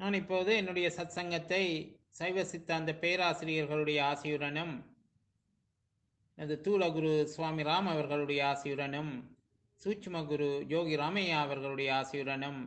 நான் இப்போது என்னுடைய சத்சங்கத்தை சைவ சித்தாந்த பேராசிரியர்களுடைய ஆசியுடனும் அது தூலகுரு சுவாமி ராம் அவர்களுடைய ஆசியுடனும் சூட்சும குரு யோகி ராமையா அவர்களுடைய ஆசியுடனும்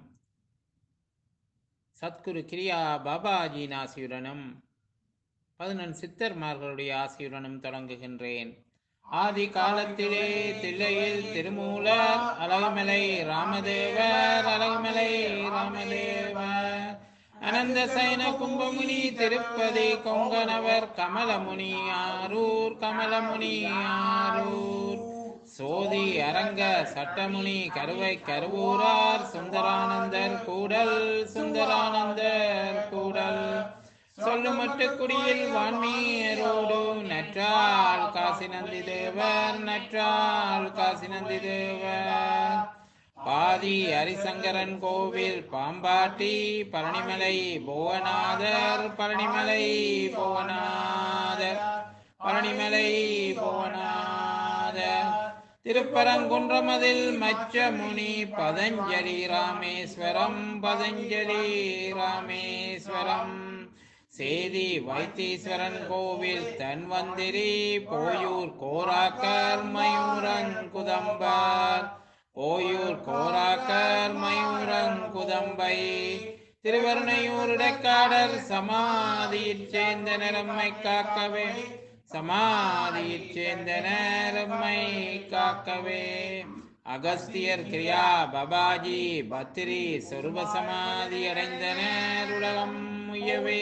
சத்குரு கிரியா பாபாஜியின் ஆசியுடனும் பதினெண் சித்தர்மார்களுடைய ஆசியுடனும் தொடங்குகின்றேன் ஆதி காலத்திலே தில்லையில் திருமூலர் அழகுமலை ராமதேவர் அழகுமலை ராமதேவர் அனந்த சைன கும்பமுனி திருப்பதி கொங்கணவர் கமலமுனி ஆரூர் கமலமுனி ஆரூர் சோதி அரங்க சட்டமுனி கருவை கருவூரார் சுந்தரானந்தர் கூடல் சுந்தரானந்தர் கூடல் சொல்லுமட்டு குடியில் வான்மீரோடு நற்றால் காசி நந்தி தேவர் நற்றால் காசி நந்தி தேவர் பாதி ஹரிசங்கரன் கோவில் பாம்பாட்டி பழனிமலை புவனாதர் பழனிமலை புவனாதர் பழனிமலை புவனாதர் திருப்பரங்குன்றமதில் மச்சமுனி பதஞ்சலி ராமேஸ்வரம் பதஞ்சலி ராமேஸ்வரம் சேதி வைத்தீஸ்வரன் கோவில் தன்வந்திரி போயூர் கோராக்கர் மயூரங்குதம்பர் போயூர் கோராக்கர் மயூரங்குதம்பை திருவருணையூர் இடைக்காடர் சமாதியிற் சேர்ந்த நிறம்மை காக்கவே சமாதியிற் சேர்ந்த நேரம்மை காக்கவே அகஸ்தியர் கிரியா பபாஜி பத்திரி சொருப சமாதி அடைந்தனர் உலகம் முயவே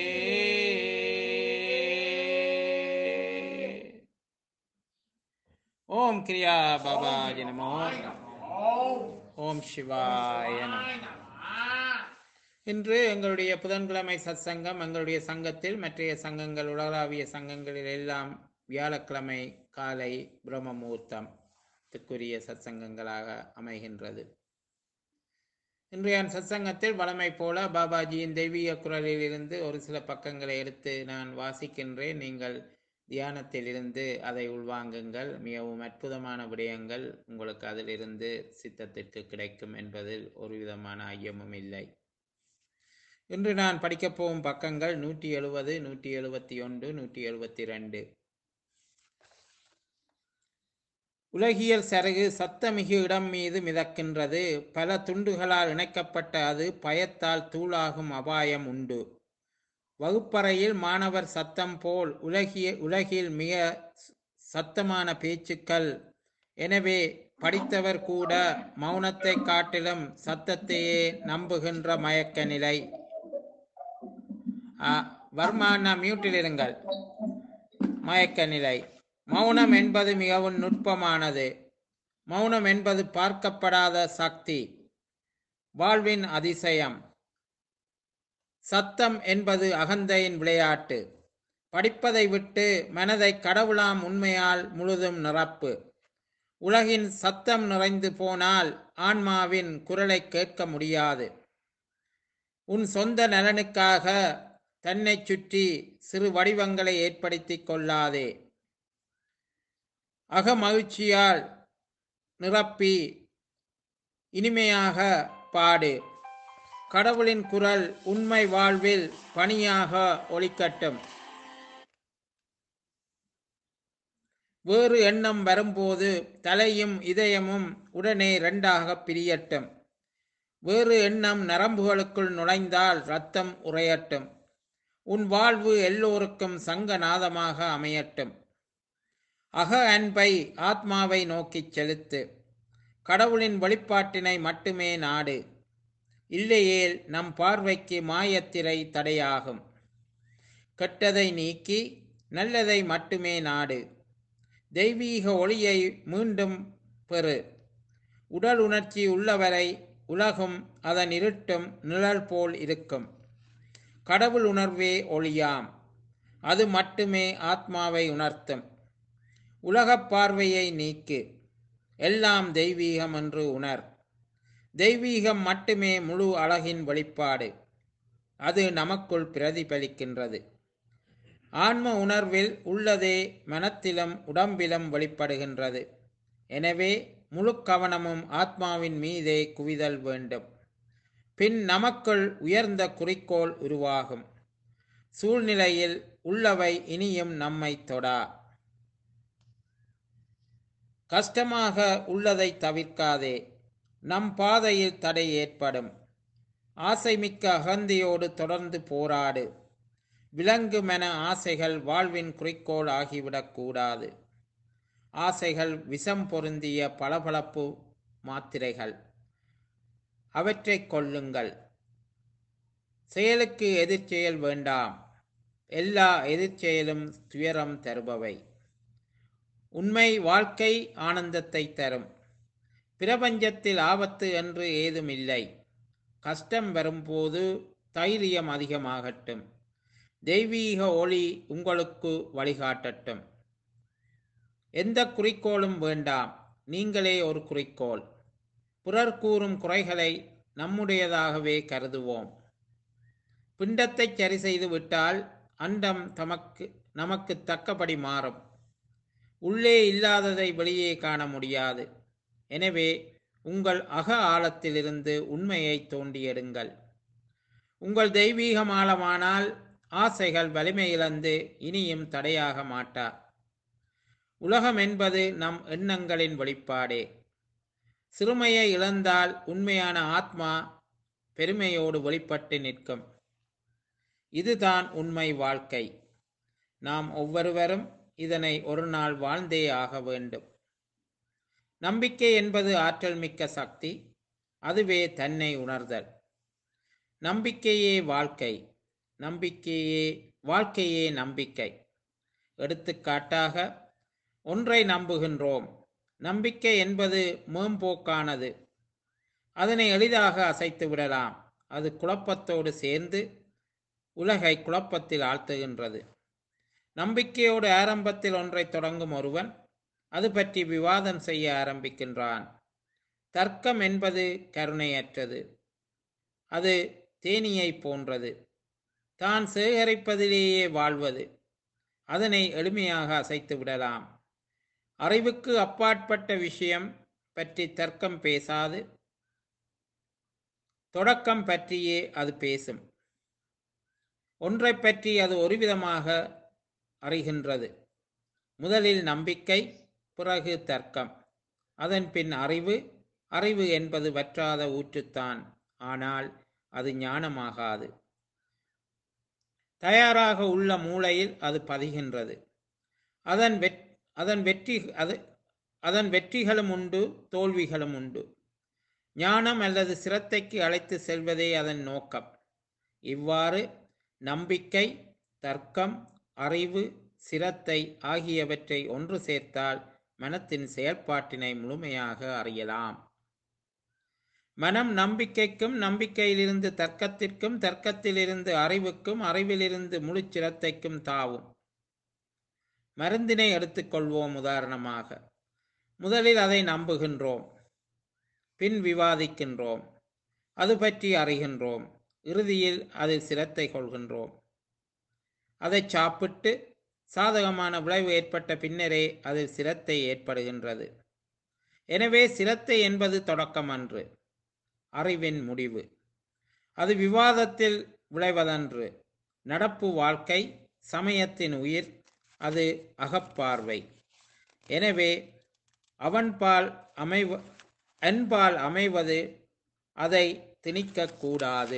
ஓம் கிரியா பாபாஜி நமோ ஓம் சிவாய நமோ இன்று எங்களுடைய புதன்கிழமை சத்சங்கம் எங்களுடைய சங்கத்தில் மற்றைய சங்கங்கள் உலகளாவிய சங்கங்களில் எல்லாம் வியாழக்கிழமை காலை பிரம்ம முகூர்த்தத்துக்குரிய சத்சங்கங்களாக அமைகின்றது இன்றைய சத்சங்கத்தில் வளமை போல பாபாஜியின் தெய்வீக குரலில் இருந்து ஒரு சில பக்கங்களை எடுத்து நான் வாசிக்கின்றேன் நீங்கள் தியானத்தில் இருந்து அதை உள்வாங்குங்கள் மிகவும் அற்புதமான விடயங்கள் உங்களுக்கு அதிலிருந்து சித்தத்திற்கு கிடைக்கும் என்பதில் ஒரு விதமான ஐயமும் இல்லை இன்று நான் படிக்கப் போகும் பக்கங்கள் நூற்றி எழுபது நூற்றி எழுபத்தி ஒன்று நூற்றி எழுபத்தி ரெண்டு உலகியல் சருகு சத்தமிகு இடம் மீது மிதக்கின்றது பல துண்டுகளால் இணைக்கப்பட்ட அது பயத்தால் தூளாகும் அபாயம் உண்டு வகுப்பறையில் மாணவர் சத்தம் போல் உலகிய உலகில் மிக சத்தமான பேச்சுக்கள் எனவே படித்தவர் கூட மௌனத்தை காட்டிலும் சத்தத்தையே நம்புகின்ற மயக்க நிலை வர்மா நான் மியூட்டில் இருங்கள் மயக்க நிலை மௌனம் என்பது மிகவும் நுட்பமானது மௌனம் என்பது பார்க்கப்படாத சக்தி வாழ்வின் அதிசயம் சத்தம் என்பது அகந்தையின் விளையாட்டு படிப்பதை விட்டு மனதை கடவுளாம் உண்மையால் முழுதும் நிரப்பு உலகின் சத்தம் நிறைந்து போனால் ஆன்மாவின் குரலை கேட்க முடியாது உன் சொந்த நலனுக்காக தன்னை சுற்றி சிறு வடிவங்களை ஏற்படுத்தி கொள்ளாதே அக மகிழ்ச்சியால் நிரப்பி இனிமையாக பாடு கடவுளின் குரல் உண்மை வாழ்வில் பணியாக ஒலிக்கட்டும் வேறு எண்ணம் வரும்போது தலையும் இதயமும் உடனே இரண்டாக பிரியட்டும் வேறு எண்ணம் நரம்புகளுக்குள் நுழைந்தால் ரத்தம் உறையட்டும் உன் வாழ்வு எல்லோருக்கும் சங்கநாதமாக அமையட்டும் அக அன்பை ஆத்மாவை நோக்கிச் செலுத்து கடவுளின் வெளிப்பாட்டினை மட்டுமே நாடு இல்லையேல் நம் பார்வைக்கு மாயத்திரை தடையாகும் கெட்டதை நீக்கி நல்லதை மட்டுமே நாடு தெய்வீக ஒளியை மீண்டும் பெறு உடல் உணர்ச்சி உள்ளவரை உலகும் அதன் இருட்டும் நிழல் போல் இருக்கும் கடவுள் உணர்வே ஒளியாம் அது மட்டுமே ஆத்மாவை உணர்த்தும் உலகப் பார்வையை நீக்கு எல்லாம் தெய்வீகம் என்று உணர் தெய்வீகம் மட்டுமே முழு அழகின் வெளிப்பாடு அது நமக்குள் பிரதிபலிக்கின்றது ஆன்ம உணர்வில் உள்ளதே மனத்திலும் உடம்பிலும் வெளிப்படுகின்றது எனவே முழு கவனமும் ஆத்மாவின் மீதே குவிதல் வேண்டும் பின் நமக்குள் உயர்ந்த குறிக்கோள் உருவாகும் சூழ்நிலையில் உள்ளவை இனியும் நம்மை தொடா கஷ்டமாக உள்ளதை தவிர்க்காதே நம் பாதையில் தடை ஏற்படும் ஆசைமிக்க அகந்தியோடு தொடர்ந்து போராடு விலங்குமென ஆசைகள் வாழ்வின் குறிக்கோள் ஆகிவிடக்கூடாது ஆசைகள் விஷம் பொருந்திய பளபளப்பு மாத்திரைகள் அவற்றை கொள்ளுங்கள் செயலுக்கு எதிர்ச்செயல் வேண்டாம் எல்லா எதிர்ச்செயலும் துயரம் தருபவை உண்மை வாழ்க்கை ஆனந்தத்தை தரும் பிரபஞ்சத்தில் ஆபத்து என்று ஏதும் இல்லை கஷ்டம் வரும்போது தைரியம் அதிகமாகட்டும் தெய்வீக ஒளி உங்களுக்கு வழிகாட்டட்டும் எந்த குறிக்கோளும் வேண்டாம் நீங்களே ஒரு குறிக்கோள் பிறர் கூறும் குறைகளை நம்முடையதாகவே கருதுவோம் பிண்டத்தை சரி செய்து விட்டால் அண்டம் தமக்கு நமக்கு தக்கபடி மாறும் உள்ளே இல்லாததை வெளியே காண முடியாது எனவே உங்கள் அக ஆழத்திலிருந்து உண்மையை தோண்டி எடுங்கள் உங்கள் தெய்வீகம் ஆழமானால் ஆசைகள் வலிமை இழந்து இனியும் தடையாக மாட்டா உலகம் என்பது நம் எண்ணங்களின் வெளிப்பாடே சிறுமையை இழந்தால் உண்மையான ஆத்மா பெருமையோடு வெளிப்பட்டு நிற்கும் இதுதான் உண்மை வாழ்க்கை நாம் ஒவ்வொருவரும் இதனை ஒரு நாள் வாழ்ந்தே ஆக வேண்டும் நம்பிக்கை என்பது ஆற்றல் மிக்க சக்தி அதுவே தன்னை உணர்தல் நம்பிக்கையே வாழ்க்கை நம்பிக்கையே வாழ்க்கையே நம்பிக்கை எடுத்துக்காட்டாக ஒன்றை நம்புகின்றோம் நம்பிக்கை என்பது மேம்போக்கானது அதனை எளிதாக அசைத்து விடலாம் அது குழப்பத்தோடு சேர்ந்து உலகை குழப்பத்தில் ஆழ்த்துகின்றது நம்பிக்கையோடு ஆரம்பத்தில் ஒன்றை தொடங்கும் ஒருவன் அது பற்றி விவாதம் செய்ய ஆரம்பிக்கின்றான் தர்க்கம் என்பது கருணையற்றது அது தேனியை போன்றது தான் சேகரிப்பதிலேயே வாழ்வது அதனை எளிமையாக அசைத்து விடலாம் அறிவுக்கு அப்பாற்பட்ட விஷயம் பற்றி தர்க்கம் பேசாது தொடக்கம் பற்றியே அது பேசும் ஒன்றை பற்றி அது ஒருவிதமாக அறிகின்றது முதலில் நம்பிக்கை பிறகு தர்க்கம் அதன் பின் அறிவு அறிவு என்பது வற்றாத ஊற்றுத்தான் ஆனால் அது ஞானமாகாது தயாராக உள்ள மூளையில் அது பதிகின்றது அதன் வெற் அதன் வெற்றி அது அதன் வெற்றிகளும் உண்டு தோல்விகளும் உண்டு ஞானம் அல்லது சிரத்தைக்கு அழைத்து செல்வதே அதன் நோக்கம் இவ்வாறு நம்பிக்கை தர்க்கம் அறிவு சிரத்தை ஆகியவற்றை ஒன்று சேர்த்தால் மனத்தின் செயல்பாட்டினை முழுமையாக அறியலாம் மனம் நம்பிக்கைக்கும் நம்பிக்கையிலிருந்து தர்க்கத்திற்கும் தர்க்கத்திலிருந்து அறிவுக்கும் அறிவிலிருந்து முழு சிரத்தைக்கும் தாவும் மருந்தினை எடுத்துக்கொள்வோம் உதாரணமாக முதலில் அதை நம்புகின்றோம் பின் விவாதிக்கின்றோம் அது பற்றி அறிகின்றோம் இறுதியில் அதில் சிரத்தை கொள்கின்றோம் அதை சாப்பிட்டு சாதகமான விளைவு ஏற்பட்ட பின்னரே அதில் சிரத்தை ஏற்படுகின்றது எனவே சிரத்தை என்பது தொடக்கம் அன்று அறிவின் முடிவு அது விவாதத்தில் விளைவதன்று நடப்பு வாழ்க்கை சமயத்தின் உயிர் அது அகப்பார்வை எனவே அவன்பால் அமைவ அன்பால் அமைவது அதை திணிக்கக்கூடாது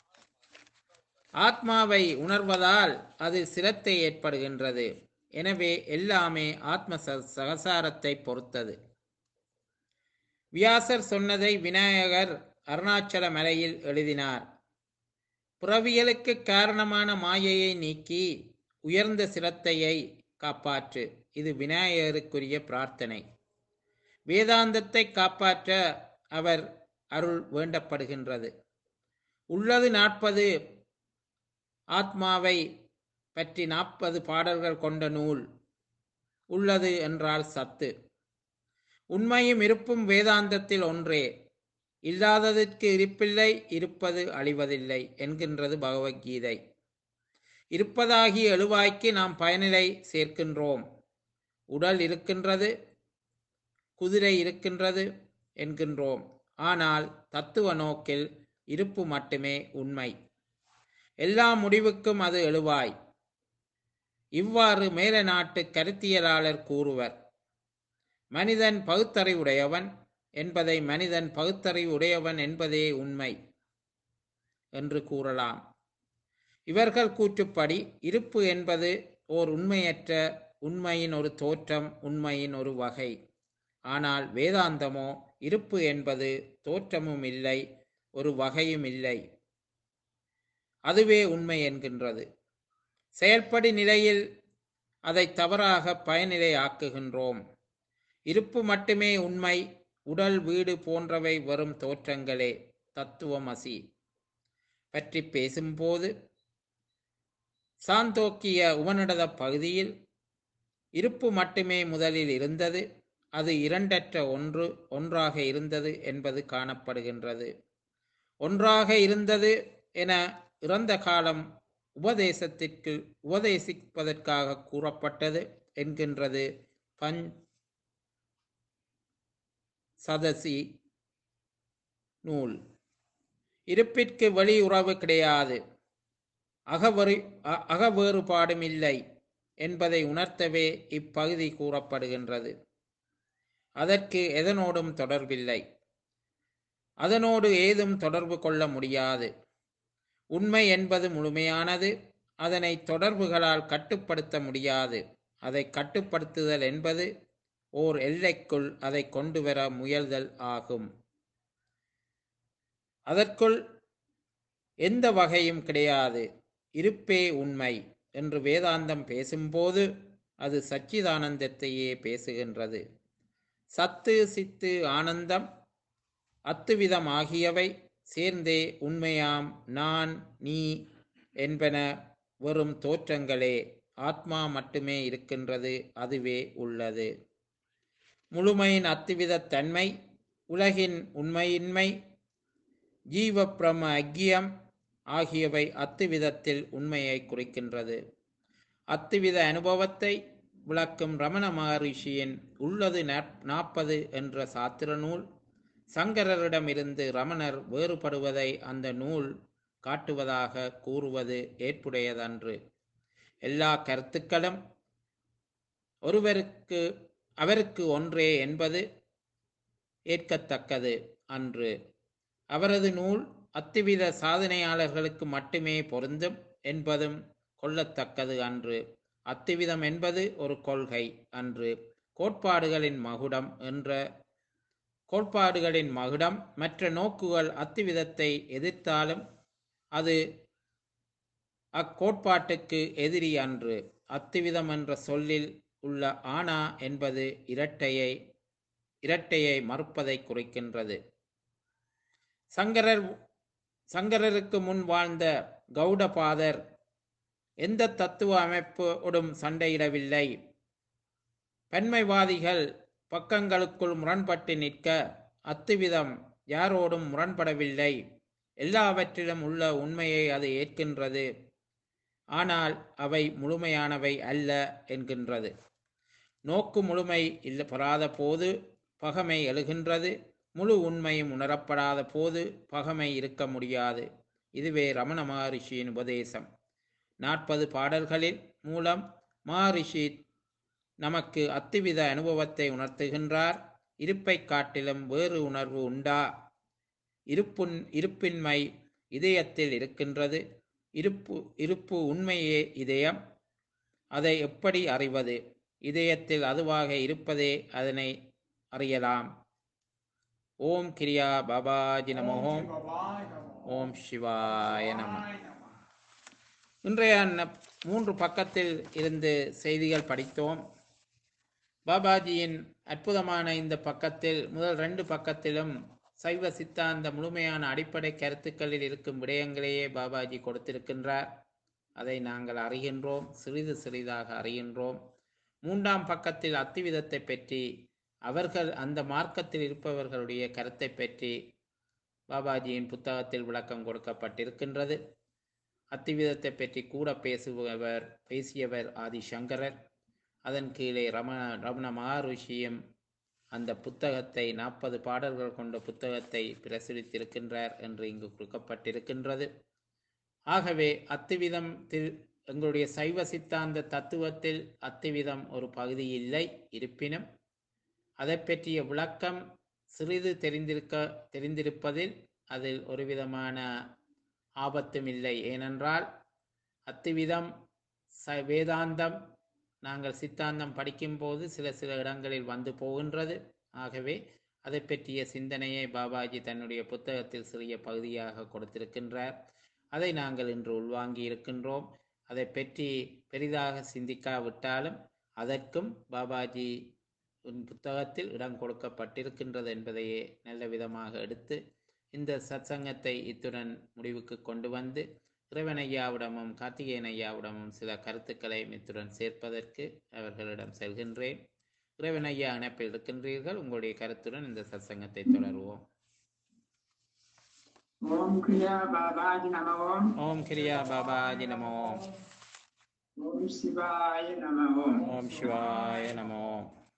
ஆத்மாவை உணர்வதால் அது சிரத்தை ஏற்படுகின்றது எனவே எல்லாமே ஆத்ம ச- சகசாரத்தை பொறுத்தது வியாசர் சொன்னதை விநாயகர் அருணாச்சல மலையில் எழுதினார் புறவியலுக்கு காரணமான மாயையை நீக்கி உயர்ந்த சிரத்தையை காப்பாற்று இது விநாயகருக்குரிய பிரார்த்தனை வேதாந்தத்தை காப்பாற்ற அவர் அருள் வேண்டப்படுகின்றது உள்ளது நாற்பது ஆத்மாவை பற்றி நாற்பது பாடல்கள் கொண்ட நூல் உள்ளது என்றால் சத்து உண்மையும் இருப்பும் வேதாந்தத்தில் ஒன்றே இல்லாததற்கு இருப்பில்லை இருப்பது அழிவதில்லை என்கின்றது பகவத்கீதை இருப்பதாகிய எழுவாய்க்கு நாம் பயனிலை சேர்க்கின்றோம் உடல் இருக்கின்றது குதிரை இருக்கின்றது என்கின்றோம் ஆனால் தத்துவ நோக்கில் இருப்பு மட்டுமே உண்மை எல்லா முடிவுக்கும் அது எழுவாய் இவ்வாறு மேல நாட்டு கருத்தியலாளர் கூறுவர் மனிதன் பகுத்தறிவுடையவன் என்பதை மனிதன் பகுத்தறிவு உடையவன் என்பதே உண்மை என்று கூறலாம் இவர்கள் கூற்றுப்படி இருப்பு என்பது ஓர் உண்மையற்ற உண்மையின் ஒரு தோற்றம் உண்மையின் ஒரு வகை ஆனால் வேதாந்தமோ இருப்பு என்பது தோற்றமும் இல்லை ஒரு வகையும் இல்லை அதுவே உண்மை என்கின்றது செயல்படி நிலையில் அதை தவறாக பயனிலை ஆக்குகின்றோம் இருப்பு மட்டுமே உண்மை உடல் வீடு போன்றவை வெறும் தோற்றங்களே தத்துவமசி பற்றி பேசும்போது சாந்தோக்கிய உபநிடத பகுதியில் இருப்பு மட்டுமே முதலில் இருந்தது அது இரண்டற்ற ஒன்று ஒன்றாக இருந்தது என்பது காணப்படுகின்றது ஒன்றாக இருந்தது என இறந்த காலம் உபதேசத்திற்கு உபதேசிப்பதற்காக கூறப்பட்டது என்கின்றது பஞ் சதசி நூல் இருப்பிற்கு வெளி உறவு கிடையாது அகவறு அ- அகவேறுபாடும் இல்லை என்பதை உணர்த்தவே இப்பகுதி கூறப்படுகின்றது அதற்கு எதனோடும் தொடர்பில்லை அதனோடு ஏதும் தொடர்பு கொள்ள முடியாது உண்மை என்பது முழுமையானது அதனை தொடர்புகளால் கட்டுப்படுத்த முடியாது அதை கட்டுப்படுத்துதல் என்பது ஓர் எல்லைக்குள் அதை கொண்டு வர முயல்தல் ஆகும் அதற்குள் எந்த வகையும் கிடையாது இருப்பே உண்மை என்று வேதாந்தம் பேசும்போது அது சச்சிதானந்தத்தையே பேசுகின்றது சத்து சித்து ஆனந்தம் அத்துவிதம் ஆகியவை சேர்ந்தே உண்மையாம் நான் நீ என்பன வெறும் தோற்றங்களே ஆத்மா மட்டுமே இருக்கின்றது அதுவே உள்ளது முழுமையின் அத்துவித தன்மை உலகின் உண்மையின்மை ஜீவ பிரம ஐக்கியம் ஆகியவை அத்துவிதத்தில் உண்மையை குறிக்கின்றது அத்துவித அனுபவத்தை விளக்கும் ரமண மகரிஷியின் உள்ளது நாற்பது என்ற சாத்திர நூல் சங்கரரிடமிருந்து ரமணர் வேறுபடுவதை அந்த நூல் காட்டுவதாக கூறுவது ஏற்புடையதன்று எல்லா கருத்துக்களும் ஒருவருக்கு அவருக்கு ஒன்றே என்பது ஏற்கத்தக்கது அன்று அவரது நூல் அத்துவித சாதனையாளர்களுக்கு மட்டுமே பொருந்தும் என்பதும் கொள்ளத்தக்கது அன்று அத்துவிதம் என்பது ஒரு கொள்கை அன்று கோட்பாடுகளின் மகுடம் என்ற கோட்பாடுகளின் மகுடம் மற்ற நோக்குகள் அத்துவிதத்தை எதிர்த்தாலும் அது அக்கோட்பாட்டுக்கு எதிரி அன்று அத்துவிதம் என்ற சொல்லில் உள்ள ஆனா என்பது இரட்டையை இரட்டையை மறுப்பதை குறிக்கின்றது சங்கரர் சங்கரருக்கு முன் வாழ்ந்த கௌடபாதர் எந்த தத்துவ அமைப்போடும் சண்டையிடவில்லை பன்மைவாதிகள் பக்கங்களுக்குள் முரண்பட்டு நிற்க அத்துவிதம் யாரோடும் முரண்படவில்லை எல்லாவற்றிலும் உள்ள உண்மையை அது ஏற்கின்றது ஆனால் அவை முழுமையானவை அல்ல என்கின்றது நோக்கு முழுமை இல்ல பெறாத போது பகமை எழுகின்றது முழு உண்மையும் உணரப்படாத போது பகமை இருக்க முடியாது இதுவே ரமண மகரிஷியின் உபதேசம் நாற்பது பாடல்களில் மூலம் மகரிஷி நமக்கு அத்துவித அனுபவத்தை உணர்த்துகின்றார் இருப்பை காட்டிலும் வேறு உணர்வு உண்டா இருப்புன் இருப்பின்மை இதயத்தில் இருக்கின்றது இருப்பு இருப்பு உண்மையே இதயம் அதை எப்படி அறிவது இதயத்தில் அதுவாக இருப்பதே அதனை அறியலாம் ஓம் கிரியா பாபாஜி நம ஓம் ஓம் சிவாய நம இன்றைய ந- மூன்று பக்கத்தில் இருந்து செய்திகள் படித்தோம் பாபாஜியின் அற்புதமான இந்த பக்கத்தில் முதல் ரெண்டு பக்கத்திலும் சைவ சித்தாந்த முழுமையான அடிப்படை கருத்துக்களில் இருக்கும் விடயங்களையே பாபாஜி கொடுத்திருக்கின்றார் அதை நாங்கள் அறிகின்றோம் சிறிது சிறிதாக அறிகின்றோம் மூன்றாம் பக்கத்தில் அத்துவிதத்தை பற்றி அவர்கள் அந்த மார்க்கத்தில் இருப்பவர்களுடைய கருத்தை பற்றி பாபாஜியின் புத்தகத்தில் விளக்கம் கொடுக்கப்பட்டிருக்கின்றது அத்துவிதத்தை பற்றி கூட பேசுபவர் பேசியவர் ஆதி சங்கரர் அதன் கீழே ரமண ரமண மகரிஷியும் அந்த புத்தகத்தை நாற்பது பாடல்கள் கொண்ட புத்தகத்தை பிரசுரித்திருக்கின்றார் என்று இங்கு கொடுக்கப்பட்டிருக்கின்றது ஆகவே அத்துவிதம் திரு எங்களுடைய சைவ சித்தாந்த தத்துவத்தில் அத்துவிதம் ஒரு பகுதி இல்லை இருப்பினும் அதை பற்றிய விளக்கம் சிறிது தெரிந்திருக்க தெரிந்திருப்பதில் அதில் ஒரு விதமான ஆபத்தும் இல்லை ஏனென்றால் அத்துவிதம் ச வேதாந்தம் நாங்கள் சித்தாந்தம் படிக்கும்போது சில சில இடங்களில் வந்து போகின்றது ஆகவே அதை பற்றிய சிந்தனையை பாபாஜி தன்னுடைய புத்தகத்தில் சிறிய பகுதியாக கொடுத்திருக்கின்றார் அதை நாங்கள் இன்று உள்வாங்கி இருக்கின்றோம் அதை பற்றி பெரிதாக சிந்திக்காவிட்டாலும் அதற்கும் பாபாஜி உன் புத்தகத்தில் இடம் கொடுக்கப்பட்டிருக்கின்றது என்பதையே நல்ல விதமாக எடுத்து இந்த சத்சங்கத்தை இத்துடன் முடிவுக்கு கொண்டு வந்து இறைவன் ஐயாவிடமும் கார்த்திகேயன் ஐயாவிடமும் சில கருத்துக்களை இத்துடன் சேர்ப்பதற்கு அவர்களிடம் செல்கின்றேன் இறைவன் ஐயா இணைப்பில் இருக்கின்றீர்கள் உங்களுடைய கருத்துடன் இந்த சத்சங்கத்தை தொடருவோம் ஓம் கிரியா பாபாஜி நம ஓம் ஓம் கிரியா பாபாஜி நமோ ஓம் சிவாய நம ஓம் ஓம் சிவாய நமோ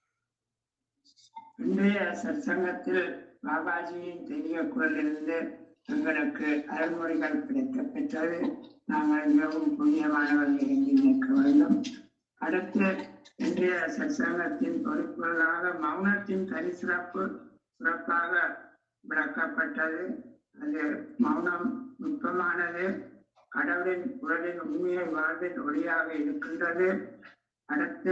இன்றைய சற்சங்கத்தில் பாபாஜியின் தெரிய குரலிலிருந்து எங்களுக்கு அருள்மொழிகள் கிடைக்க பெற்றது நாங்கள் மிகவும் புண்ணியமானவர்கள் என்று நினைக்க வேண்டும் அடுத்து இன்றைய சற்சங்கத்தின் பொறுப்புகளாக மௌனத்தின் தனி சிறப்பு சிறப்பாக விளக்கப்பட்டது அது மௌனம் நுட்பமானது கடவுளின் குரலின் உண்மையை வாழ்வின் ஒளியாக இருக்கின்றது அடுத்து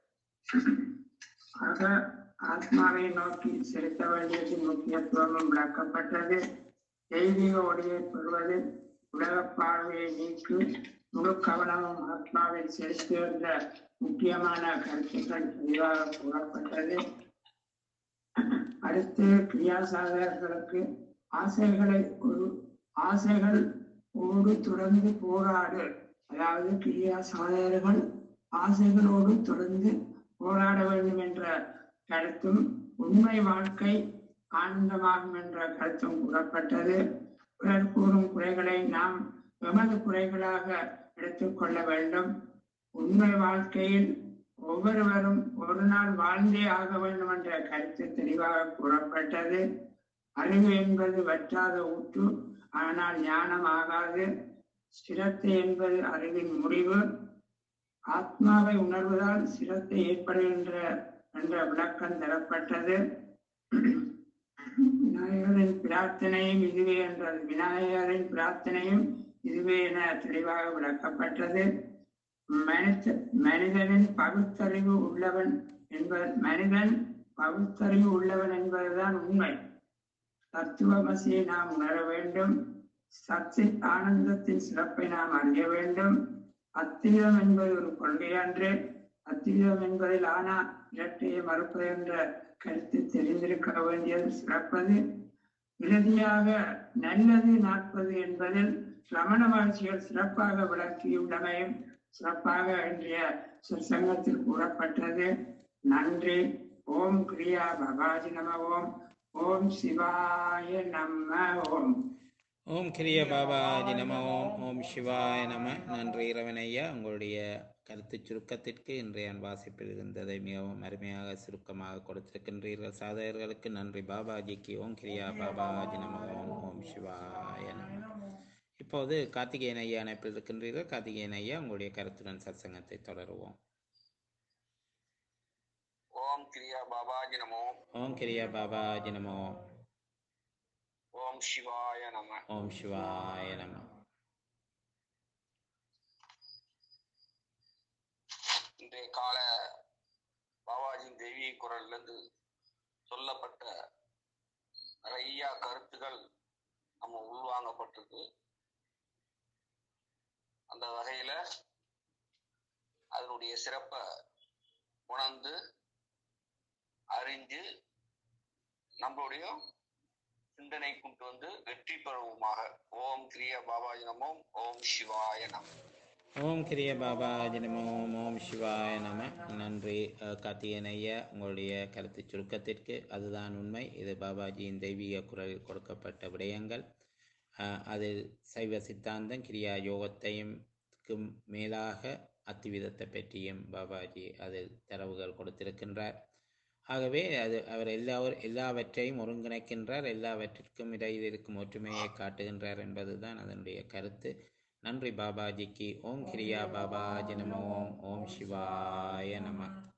ஆக ஆத்மாவை நோக்கி செலுத்த வேண்டியதின் முக்கியத்துவமும் விளக்கப்பட்டது தெய்வீக ஒளியை பெறுவதில் உலக பார்வையை நீக்கி முழு கவனமும் ஆத்மாவில் செலுத்துகின்ற முக்கியமான கருத்துக்கள் தெளிவாக கூறப்பட்டது அடுத்து கிரியாசாதகர்களுக்கு ஆசைகளை ஒரு ஆசைகள் ஓடு தொடர்ந்து போராடு அதாவது கிரியா சாதகர்கள் ஆசைகளோடு தொடர்ந்து போராட வேண்டும் என்ற கருத்தும் உண்மை வாழ்க்கை ஆனந்தமாகும் என்ற கருத்தும் கூறப்பட்டது பிறர் கூறும் குறைகளை நாம் எமது குறைகளாக எடுத்துக்கொள்ள வேண்டும் உண்மை வாழ்க்கையில் ஒவ்வொருவரும் ஒரு நாள் வாழ்ந்தே ஆக வேண்டும் என்ற கருத்து தெளிவாக கூறப்பட்டது அறிவு என்பது வற்றாத ஊற்று ஆனால் ஞானம் ஆகாது ஸ்திரத்தை என்பது அறிவின் முடிவு ஆத்மாவை உணர்வதால் சிரத்தை ஏற்படுகின்ற என்ற விளக்கம் தரப்பட்டது விநாயகரின் பிரார்த்தனையும் இதுவே என்றது விநாயகரின் பிரார்த்தனையும் இதுவே என தெளிவாக விளக்கப்பட்டது மனித மனிதனின் பகுத்தறிவு உள்ளவன் என்பது மனிதன் பகுத்தறிவு உள்ளவன் என்பதுதான் உண்மை தத்துவமசியை நாம் உணர வேண்டும் சச்சி ஆனந்தத்தின் சிறப்பை நாம் அறிய வேண்டும் அத்தீதம் என்பது ஒரு கொள்கையன்று அத்தீதம் என்பதில் ஆனா இரட்டையை மறுப்பது என்ற கருத்து தெரிந்திருக்க வேண்டியது சிறப்பது இறுதியாக நல்லது நாற்பது என்பதில் ரமண மகிழ்ச்சிகள் சிறப்பாக விளக்கியுள்ளமையும் சிறப்பாக இன்றைய சங்கத்தில் கூறப்பட்டது நன்றி ஓம் கிரியா பபாஜி நம ஓம் ஓம் சிவாய நம்ம ஓம் ஓம் கிரிய பாபாஜி நம ஓம் ஓம் சிவாய நம நன்றி இரவனையா உங்களுடைய கருத்து சுருக்கத்திற்கு இன்றைய வாசிப்பில் இருந்ததை மிகவும் அருமையாக சுருக்கமாக கொடுத்திருக்கின்றீர்கள் சாதகர்களுக்கு நன்றி பாபாஜிக்கு ஓம் கிரியா பாபாஜி நம ஓம் ஓம் சிவாய நம இப்போது கார்த்திகேயன் ஐயா அணைப்பில் இருக்கின்றீர்கள் கார்த்திகேயன் ஐயா உங்களுடைய கருத்துடன் சத்சங்கத்தை தொடருவோம் ஓம் கிரியா பாபாஜி நமோ ஓம் கிரியா பாபாஜி நமோ ஓம் சிவாய நம ஓம் சிவாய நம இன்றைய கால பாபாஜியின் தெய்வீக குரல்ல இருந்து சொல்லப்பட்ட நிறைய கருத்துகள் நம்ம உள்வாங்கப்பட்டிருக்கு அந்த வகையில அதனுடைய சிறப்பை உணர்ந்து அறிந்து நம்மளுடைய சிந்தனை கொண்டு வந்து வெற்றி பெறுவோமாக ஓம் கிரிய பாபாஜி நமோம் ஓம் சிவாய நம ஓம் கிரிய பாபாஜி நம ஓம் ஓம் சிவாய நம நன்றி அஹ், கார்த்திகேயன் ஐயா உங்களுடைய கருத்து சுருக்கத்திற்கு அதுதான் உண்மை இது பாபாஜியின் தெய்வீக குரலில் கொடுக்கப்பட்ட விடயங்கள் அஹ், அதில் சைவ சித்தாந்தம் கிரியா யோகத்தையும் க்கும் மேலாக அத்திவிதத்தை பற்றியும் பாபாஜி அதில் தரவுகள் கொடுத்திருக்கின்றார் ஆகவே அது அவர் எல்லா எல்லாவற்றையும் ஒருங்கிணைக்கின்றார் எல்லாவற்றிற்கும் இடையில் இருக்கும் ஒற்றுமையை காட்டுகின்றார் என்பதுதான் அதனுடைய கருத்து நன்றி பாபாஜிக்கு ஓம் கிரியா பாபாஜி நம ஓம் ஓம் சிவாய நம